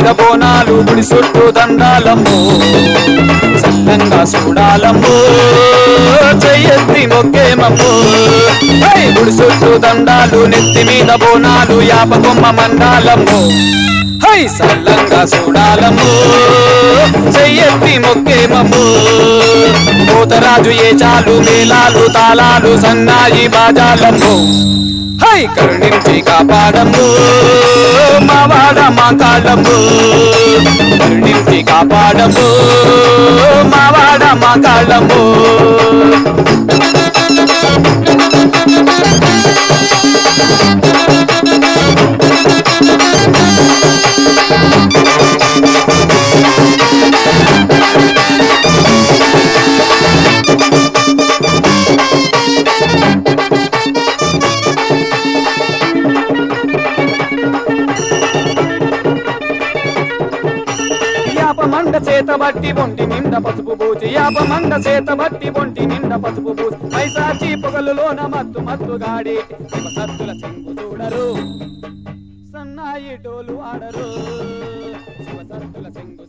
మీద బోనాలు గుడి చుట్టూ దండాలమ్మో సల్లంగా చూడాలమ్మో చెయ్యెత్తి మొక్కేమమ్మో హై! గుడి చుట్టూ దండాలు నెత్తి మీద బోనాలు యాప కొమ్మ మండాలమ్మో హై సల్లంగా చూడాలమ్మో చెయ్యెత్తి మొక్కేమమ్మో పోతరాజు ఏ చాలు మేళాలు తాళాలు సన్నాయి బాజాలమ్మో హై కరుణించి కాపాడము మావాడ మా కాళ్ళము కరుణించి కాపాడము మావాడ మా కాళ్ళము యాప మండ చేత బట్టి ఒంటి నిండ పసుపు పూచి యాప మండ చేత బట్టి ఒంటి నిండ పసుపు పూచి పైసాచి పొగలులోన మత్తు మత్తు గాడి శివ సత్తుల చెంగు చూడరు సన్నాయి డోలు ఆడరు శివ సత్తుల చెంగు